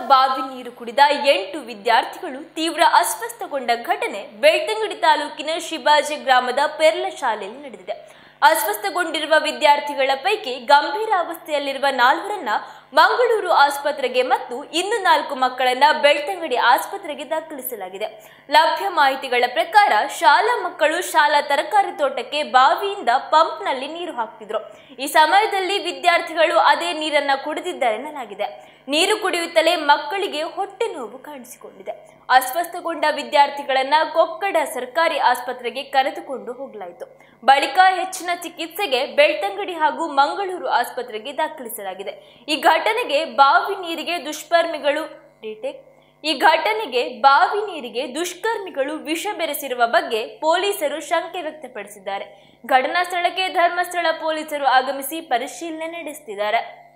ಬಾವಿ ನೀರು ಕುಡಿದ ಎಂಟು ವಿದ್ಯಾರ್ಥಿಗಳು ತೀವ್ರ ಅಸ್ವಸ್ಥಗೊಂಡ ಘಟನೆ ಬೆಳ್ತಂಗಡಿ ತಾಲೂಕಿನ ಶಿವಾಜಿ ಗ್ರಾಮದ ಪೆರ್ಲ ಶಾಲೆಯಲ್ಲಿ ನಡೆದಿದೆ ಅಸ್ವಸ್ಥಗೊಂಡಿರುವ ವಿದ್ಯಾರ್ಥಿಗಳ ಪೈಕಿ ಗಂಭೀರ ಅವಸ್ಥೆಯಲ್ಲಿರುವ ನಾಲ್ವರನ್ನ ಮಂಗಳೂರು ಆಸ್ಪತ್ರೆಗೆ ಮತ್ತು ಇನ್ನು ನಾಲ್ಕು ಮಕ್ಕಳನ್ನ ಬೆಳ್ತಂಗಡಿ ಆಸ್ಪತ್ರೆಗೆ ದಾಖಲಿಸಲಾಗಿದೆ ಲಭ್ಯ ಮಾಹಿತಿಗಳ ಪ್ರಕಾರ ಶಾಲಾ ಮಕ್ಕಳು ಶಾಲಾ ತರಕಾರಿ ತೋಟಕ್ಕೆ ಬಾವಿಯಿಂದ ಪಂಪ್ನಲ್ಲಿ ನೀರು ಹಾಕ್ತಿದ್ರು ಈ ಸಮಯದಲ್ಲಿ ವಿದ್ಯಾರ್ಥಿಗಳು ಅದೇ ನೀರನ್ನ ಕುಡಿದಿದ್ದಾರೆನ್ನಲಾಗಿದೆ ನೀರು ಕುಡಿಯುತ್ತಲೇ ಮಕ್ಕಳಿಗೆ ಹೊಟ್ಟೆ ನೋವು ಕಾಣಿಸಿಕೊಂಡಿದೆ ಅಸ್ವಸ್ಥಗೊಂಡ ವಿದ್ಯಾರ್ಥಿಗಳನ್ನ ಕೊಕ್ಕಡ ಸರ್ಕಾರಿ ಆಸ್ಪತ್ರೆಗೆ ಕರೆದುಕೊಂಡು ಹೋಗಲಾಯಿತು ಬಳಿಕ ಹೆಚ್ಚಿನ ಚಿಕಿತ್ಸೆಗೆ ಬೆಳ್ತಂಗಡಿ ಹಾಗೂ ಮಂಗಳೂರು ಆಸ್ಪತ್ರೆಗೆ ದಾಖಲಿಸಲಾಗಿದೆ ಈ ಘಟನೆಗೆ ಬಾವಿ ನೀರಿಗೆ ದುಷ್ಕರ್ಮಿಗಳು ಡಿಟೆಕ್ ಈ ಘಟನೆಗೆ ಬಾವಿ ನೀರಿಗೆ ದುಷ್ಕರ್ಮಿಗಳು ವಿಷ ಬೆರೆಸಿರುವ ಬಗ್ಗೆ ಪೊಲೀಸರು ಶಂಕೆ ವ್ಯಕ್ತಪಡಿಸಿದ್ದಾರೆ ಘಟನಾ ಸ್ಥಳಕ್ಕೆ ಧರ್ಮಸ್ಥಳ ಪೊಲೀಸರು ಆಗಮಿಸಿ ಪರಿಶೀಲನೆ ನಡೆಸುತ್ತಿದ್ದಾರೆ